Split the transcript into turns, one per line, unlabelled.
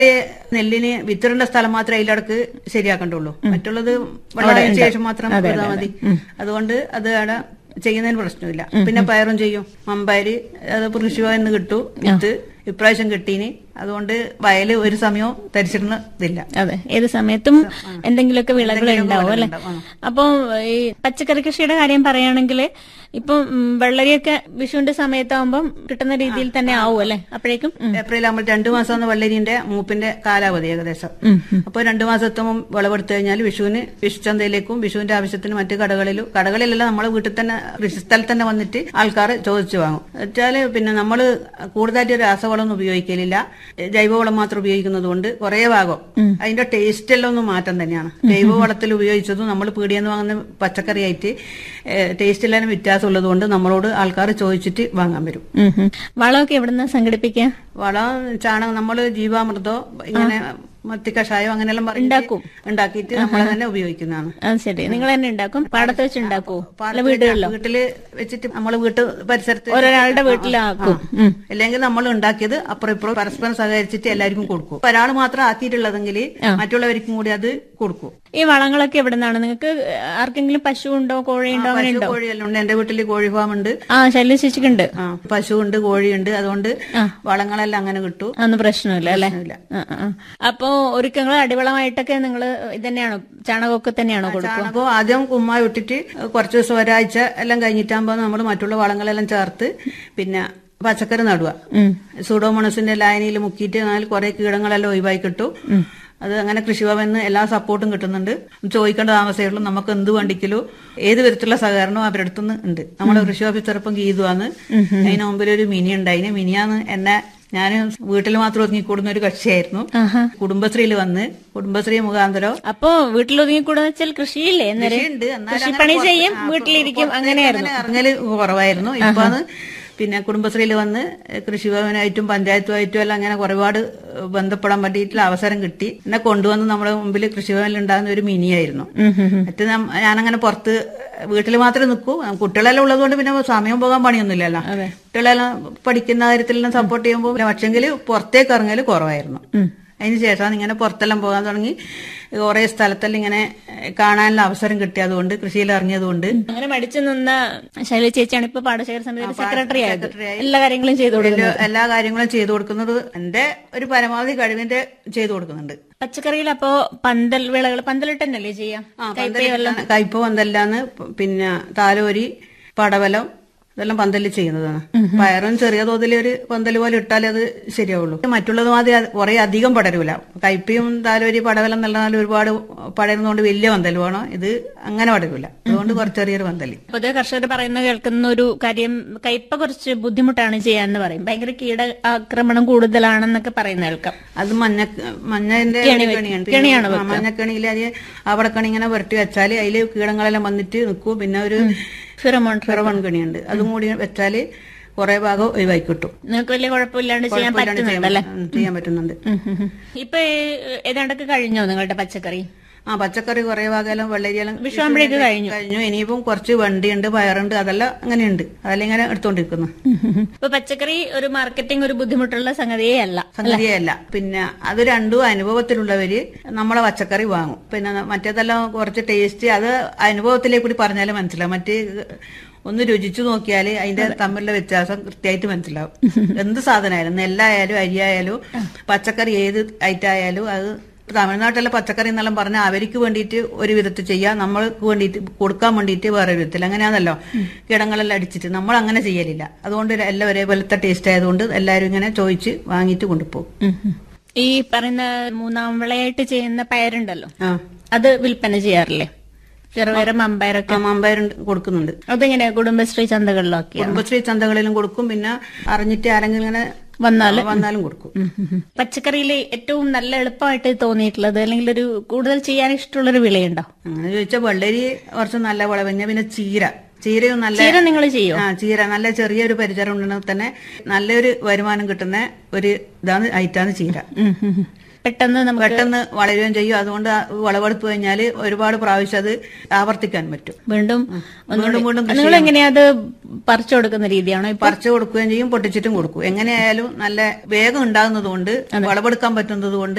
ഈ നെല്ലിന് വിത്തിടേണ്ട സ്ഥലം മാത്രമേ അതിലടക്ക് ശരിയാക്കണ്ടുള്ളൂ മറ്റുള്ളത് വെള്ളമായതിനു ശേഷം മാത്രം ചെയ്താൽ മതി അതുകൊണ്ട് അത് അവിടെ ചെയ്യുന്നതിന് പ്രശ്നമില്ല പിന്നെ പയറും ചെയ്യും മമ്പയര് അത് കൃഷിഭവനിന്ന് കിട്ടും വിത്ത് ഇപ്രാവശ്യം കിട്ടീന് അതുകൊണ്ട് വയല് ഒരു സമയവും തരിച്ചിടുന്നതില്ല
അതെ ഏത് സമയത്തും എന്തെങ്കിലുമൊക്കെ വിളകൾ ഉണ്ടാവും അല്ലെ അപ്പൊ ഈ പച്ചക്കറി കൃഷിയുടെ കാര്യം പറയുകയാണെങ്കിൽ ഇപ്പം ഉം, വെള്ളരിയൊക്കെ വിഷുവിന്റെ സമയത്താവുമ്പം കിട്ടുന്ന രീതിയിൽ തന്നെ ആവും അല്ലെ അപ്പോഴേക്കും ഉം.
ഏപ്രിൽ ആകുമ്പോൾ രണ്ടു മാസമാണ് വെള്ളരിന്റെ മൂപ്പിന്റെ കാലാവധി ഏകദേശം അപ്പോൾ രണ്ടു മാസം എത്തുമ്പോൾ വിളവെടുത്തു കഴിഞ്ഞാൽ വിഷുവിന് വിഷുചന്തയിലേക്കും വിഷുവിന്റെ ആവശ്യത്തിന് മറ്റു കടകളിലും കടകളിലെല്ലാം നമ്മളെ വീട്ടിൽ തന്നെ കൃഷിസ്ഥലത്ത് തന്നെ വന്നിട്ട് ആൾക്കാർ ചോദിച്ചു വാങ്ങും വെച്ചാല് പിന്നെ നമ്മൾ കൂടുതലായിട്ട് രാസവളമൊന്നും ഉപയോഗിക്കലില്ല ജൈവവളം മാത്രം ഉപയോഗിക്കുന്നത് കൊണ്ട് കുറേ ഭാഗം അതിന്റെ ടേസ്റ്റ് എല്ലാം ഒന്ന് മാറ്റം തന്നെയാണ് ജൈവവളത്തിൽ ഉപയോഗിച്ചതും നമ്മൾ പീടിയെന്ന് വാങ്ങുന്ന പച്ചക്കറിയായിട്ട് ടേസ്റ്റ് എല്ലാം വ്യത്യാസമുള്ളത് കൊണ്ട് നമ്മളോട് ആൾക്കാർ ചോദിച്ചിട്ട് വാങ്ങാൻ വരും
ഉം, ഉം. വളമൊക്കെ എവിടുന്ന സംഘടിപ്പിക്കുക
വളം ചാണകം നമ്മള് ജീവാമൃതോ ഇങ്ങനെ മത്തി കഷായോ അങ്ങനെയെല്ലാം പറഞ്ഞിട്ട്
ഉണ്ടാക്കും.
ഉണ്ടാക്കിയിട്ട് നമ്മൾ തന്നെ ഉപയോഗിക്കുന്നതാണ്
അത് ശരി നിങ്ങൾ തന്നെ ഉണ്ടാക്കും പാടത്ത് വെച്ച് ഉണ്ടാക്കുവോ അല്ല
പാടത്ത്
വീടുകളിലോ
വീട്ടില് വെച്ചിട്ട് നമ്മള് വീട്ട് പരിസരത്ത്
ഒരാളുടെ വീട്ടിലാക്കും ഉം.
അല്ലെങ്കിൽ നമ്മൾ ഉണ്ടാക്കിയത് അപ്പുറം ഇപ്പുറം പരസ്പരം സഹകരിച്ചിട്ട് എല്ലാവർക്കും കൊടുക്കും ഒരാൾ മാത്രം ആക്കിയിട്ടുള്ളതെങ്കിൽ മറ്റുള്ളവർക്കും കൂടി അത് കൊടുക്കും
ഈ വളങ്ങളൊക്കെ എവിടെ നിന്നാണ് നിങ്ങൾക്ക് ആർക്കെങ്കിലും പശു ഉണ്ടോ കോഴിയുണ്ടോ അങ്ങനെ
പശു
ഉണ്ടോ
കോഴിയെല്ലാം ഉണ്ട് എന്റെ വീട്ടിൽ കോഴി ഫാം ഉണ്ട്
ആ ശല്യ ചേച്ചിക്കുണ്ട്
ആ പശുവുണ്ട് കോഴിയുണ്ട് അതുകൊണ്ട് വളങ്ങളെല്ലാം അങ്ങനെ കിട്ടും
അതൊന്നും പ്രശ്നമില്ല അല്ലെ
പ്രശ്നമില്ല.
അപ്പോ ഒരുക്കങ്ങൾ അടിവളമായിട്ടൊക്കെ നിങ്ങൾ ഇതന്നെയാണോ ചാണകമൊക്കെ തന്നെയാണോ കൊടുക്കുക
ചാണകം ആദ്യം കുമ്മായി ഇട്ടിട്ട് കുറച്ച് ദിവസം ഒരാഴ്ച എല്ലാം കഴിഞ്ഞിട്ടാകുമ്പോൾ നമ്മൾ മറ്റുള്ള വളങ്ങളെല്ലാം ചേർത്ത് പിന്നെ പച്ചക്കറി നടുക സൂഡോമോണസിന്റെ ലായനിയിൽ മുക്കിയിട്ട് എന്നാൽ കുറെ കീടങ്ങളെല്ലാം ഒഴിവായി കിട്ടും അത് അങ്ങനെ കൃഷിഭവന് എല്ലാ സപ്പോർട്ടും കിട്ടുന്നുണ്ട് ചോദിക്കേണ്ട താമസമുള്ളൂ നമുക്ക് എന്ത് വണ്ടിക്കലോ ഏത് വിധത്തിലുള്ള സഹകരണവും അവരുടെ അടുത്തുനിന്ന് ഉണ്ട് നമ്മുടെ കൃഷി ഓഫീസർ ഇപ്പം ഗീതുവാന്ന് അതിന് മുമ്പിൽ ഒരു മിനി ഉണ്ടായിന് മിനിയാന്ന് എന്നെ ഞാൻ വീട്ടിൽ മാത്രം ഒതുങ്ങിക്കൂടുന്ന ഒരു കക്ഷിയായിരുന്നു കുടുംബശ്രീയിൽ വന്ന് കുടുംബശ്രീ മുഖാന്തരം
അപ്പോ വീട്ടിലൊതുങ്ങിക്കൂടെന്ന് വെച്ചാൽ കൃഷിയില്ലേ അന്നേരം
കൃഷിയുണ്ട് എന്നാലും
കൃഷിപ്പണി
അങ്ങനെ
ചെയ്യും
പുറത്ത് ആ,
വീട്ടിലിരിക്കും
പുറത്തേക്ക്
അങ്ങനെയായിരുന്നു
അങ്ങനെ ഇറങ്ങല് കുറവായിരുന്നു ഇപ്പൊ അത് പിന്നെ കുടുംബശ്രീയിൽ വന്ന് കൃഷിഭവനായിട്ടും പഞ്ചായത്തുമായിട്ടും എല്ലാം അങ്ങനെ ഒരുപാട് ബന്ധപ്പെടാൻ പറ്റിയിട്ടുള്ള അവസരം കിട്ടി എന്നെ കൊണ്ടുവന്ന് നമ്മുടെ മുമ്പിൽ കൃഷിഭവനിൽ ഉണ്ടാകുന്ന ഒരു മിനിയായിരുന്നു മറ്റേ നം- ഞാനങ്ങനെ പുറത്ത് വീട്ടിൽ മാത്രമേ നിൽക്കൂ കുട്ടികളെല്ലാം ഉള്ളതുകൊണ്ട് പിന്നെ സമയം പോകാൻ പണിയൊന്നുമില്ലല്ലോ കുട്ടികളെല്ലാം പഠിക്കുന്ന കാര്യത്തിലെല്ലാം സപ്പോർട്ട് ചെയ്യുമ്പോൾ പക്ഷെങ്കിൽ പുറത്തേക്ക് ഇറങ്ങല് കുറവായിരുന്നു അതിന് ശേഷമാണ് ഇങ്ങനെ പുറത്തെല്ലാം പോകാൻ തുടങ്ങി കുറേ സ്ഥലത്തെല്ലാം ഇങ്ങനെ കാണാനുള്ള അവസരം കിട്ടിയതുകൊണ്ട് കൃഷിയിൽ ഇറങ്ങിയതുകൊണ്ട്
അങ്ങനെ മടിച്ചു നിന്ന ശൈല ചേച്ചിയാണ് ഇപ്പൊ പാടശേഖര സമിതിയുടെ സെക്രട്ടറി ആയത്
secretary ആയി.
എല്ലാ കാര്യങ്ങളും ചെയ്തു കൊടുക്കുന്നത്
എല്ലാ- എല്ലാ കാര്യങ്ങളും ചെയ്തു കൊടുക്കുന്നത് എന്റെ ഒരു പരമാവധി കഴിവിന്റെ ചെയ്തു കൊടുക്കുന്നുണ്ട്
പച്ചക്കറിയിൽ അപ്പോ പന്തൽ വിളകൾ പന്തലിട്ട് തന്നെയല്ലേ ചെയ്യാം
പന്തലിട്ടാണ് കയ്പ പന്തലിലാണ് പിന്നെ താലോരി പടവലം ഇതെല്ലാം പന്തല് ചെയ്യുന്നതാണ് പയറും ചെറിയ തോതിൽ ഒരു പന്തൽ പോലെ ഇട്ടാലേ അത് ശരിയാവുള്ളൂ മറ്റുള്ളത് മാതിരി അത് കുറെ അധികം പടരൂല കയ്പയും താലോരി പടവലം എന്നുള്ളതിൽ ഒരുപാട് പടരുന്നതുകൊണ്ട് വലിയ പന്തൽ വേണം ഇത് അങ്ങനെ പടരൂല അതുകൊണ്ട് കുറച്ച് ചെറിയൊരു പന്തല്
പൊതുവെ കർഷകർ പറയുന്ന കേൾക്കുന്ന ഒരു കാര്യം കയ്പ കുറച്ച് ബുദ്ധിമുട്ടാണ് ചെയ്യാന്ന് പറയും ഭയങ്കര കീട ആക്രമണം കൂടുതലാണെന്നൊക്കെ പറയുന്ന കേൾക്കാം
അത് മഞ്ഞ മഞ്ഞന്റെ
കെണി
ഒരു
വെച്ച്-
കെണിയാണ്
കെണിയാണ്
പിന്നെ ആ മഞ്ഞക്കണിയിൽ അത് അവിടെ കണി ഇങ്ങനെ പുരട്ടി വെച്ചാല് അതില് കീടങ്ങളെല്ലാം വന്നിട്ട് നിൽക്കും പിന്നെ ഒരു
ഫിറമോൺ
ഫിറവൺ കണിയുണ്ട് അതും കൂടി വെച്ചാല് കുറെ ഭാഗം ഒഴിവാക്കി കിട്ടും
നിങ്ങൾക്ക് വലിയ കുഴപ്പമില്ലാണ്ട് ചെയ്യാൻ
കുഴപ്പമില്ലാണ്ട് ചെയ്യാൻ
പറ്റുന്നുണ്ടല്ലേ
പറ്റും. ഉം, ചെയ്യാൻ പറ്റുന്നുണ്ട്
ഉം, ഉം, ഉം. ഇപ്പൊ ഏതാണ്ടൊക്കെ കഴിഞ്ഞോ നിങ്ങളുടെ പച്ചക്കറി
ആ പച്ചക്കറി കുറെ ഭാഗമെല്ലാം വെള്ളരിയെല്ലാം
വിഷുവാകുമ്പോഴേക്ക് കഴിഞ്ഞു
കഴിഞ്ഞു ഇനിയിപ്പം കുറച്ച് വണ്ടിയുണ്ട് പയറുണ്ട് അതെല്ലാം അങ്ങനെയുണ്ട് അതെല്ലാം ഇങ്ങനെ എടുത്തോണ്ടിരിക്കുന്നു
ഇപ്പൊ പച്ചക്കറി ഒരു മാർക്കറ്റിംഗ് ഒരു ബുദ്ധിമുട്ടുള്ള സംഗതിയേ അല്ല
സംഗതിയല്ല പിന്നെ അത് രണ്ടും അനുഭവത്തിലുള്ളവര് നമ്മളെ പച്ചക്കറി വാങ്ങും പിന്നെ മറ്റേതെല്ലാം കുറച്ച് ടേസ്റ്റ് അത് അനുഭവത്തിലേക്ക് കൂടി പറഞ്ഞാലും മനസ്സിലാവും മറ്റേ ഒന്ന് രുചിച്ചു നോക്കിയാൽ അതിന്റെ തമ്മിലുള്ള വ്യത്യാസം കൃത്യമായിട്ട് മനസ്സിലാവും എന്ത് സാധനമായാലും നെല്ലായാലും അരിയായാലും പച്ചക്കറി ഏത് ഐറ്റായാലും അത് തമിഴ്നാട്ടിലെ പച്ചക്കറി എന്നെല്ലാം പറഞ്ഞാൽ അവർക്ക് വേണ്ടിയിട്ട് ഒരു വിധത്തിൽ ചെയ്യാം നമ്മൾക്ക് വേണ്ടിയിട്ട് കൊടുക്കാൻ വേണ്ടിയിട്ട് വേറെ വിധത്തിൽ അങ്ങനെയാണല്ലോ കിടങ്ങളെല്ലാം അടിച്ചിട്ട് നമ്മൾ അങ്ങനെ ചെയ്യലില്ല അതുകൊണ്ട് എല്ലാം ഒരേപോലത്തെ ടേസ്റ്റ് ആയതുകൊണ്ട് എല്ലാവരും ഇങ്ങനെ ചോദിച്ച് വാങ്ങിയിട്ട് കൊണ്ടുപോകും
ഉം, ഉം. ഈ പറയുന്ന മൂന്നാം വിളയായിട്ട് ചെയ്യുന്ന പയറുണ്ടല്ലോ
ആ
അത് വിൽപ്പന ചെയ്യാറില്ലേ ചെറുപയറും മമ്പയറൊക്കെ
ആ, മമ്പയറുണ്ട് കൊടുക്കുന്നുണ്ട്
അതെങ്ങനെയാ കുടുംബശ്രീ ചന്തകളിലൊക്കെ
കുടുംബശ്രീ ചന്തകളിലും കൊടുക്കും പിന്നെ അറിഞ്ഞിട്ട് ആരെങ്കിലും ഇങ്ങനെ
വന്നാല്
വന്നാലും കൊടുക്കും
പച്ചക്കറിയിൽ ഏറ്റവും നല്ല എളുപ്പമായിട്ട് തോന്നിയിട്ടുള്ളത് അല്ലെങ്കിൽ ഒരു കൂടുതൽ ചെയ്യാൻ ഇഷ്ടമുള്ളൊരു വിളയുണ്ടോ
അങ്ങനെ ചോദിച്ചാൽ വെള്ളരി കുറച്ച് നല്ല വിളവഞ്ഞ പിന്നെ ചീര ചീരയും നല്ല
ചീര നിങ്ങൾ ചെയ്യോ
ആ ചീര നല്ല ചെറിയൊരു പരിചരം ഉണ്ടെങ്കിൽ തന്നെ നല്ലൊരു വരുമാനം കിട്ടുന്ന ഒരു ഇതാണ് ഐറ്റാണ് ചീര
ഉം, ഉം, ഉം. പെട്ടെന്ന് നമുക്ക്
പെട്ടെന്ന് വളരുകയും ചെയ്യും അതുകൊണ്ട് ആ വിളവെടുപ്പ് കഴിഞ്ഞാൽ ഒരുപാട് പ്രാവശ്യം അത് ആവർത്തിക്കാൻ പറ്റും
വീണ്ടും
വീണ്ടും വീണ്ടും കൃഷി
നിങ്ങൾ എങ്ങനെയാ അത് പറിച്ചു കൊടുക്കുന്ന രീതിയാണോ ഇപ്പൊ
പറിച്ചു കൊടുക്കുകയും ചെയ്യും പൊട്ടിച്ചിട്ടും കൊടുക്കും എങ്ങനെയായാലും നല്ല വേഗം ഉണ്ടാകുന്നത് കൊണ്ട് വിളവെടുക്കാൻ പറ്റുന്നത് കൊണ്ട്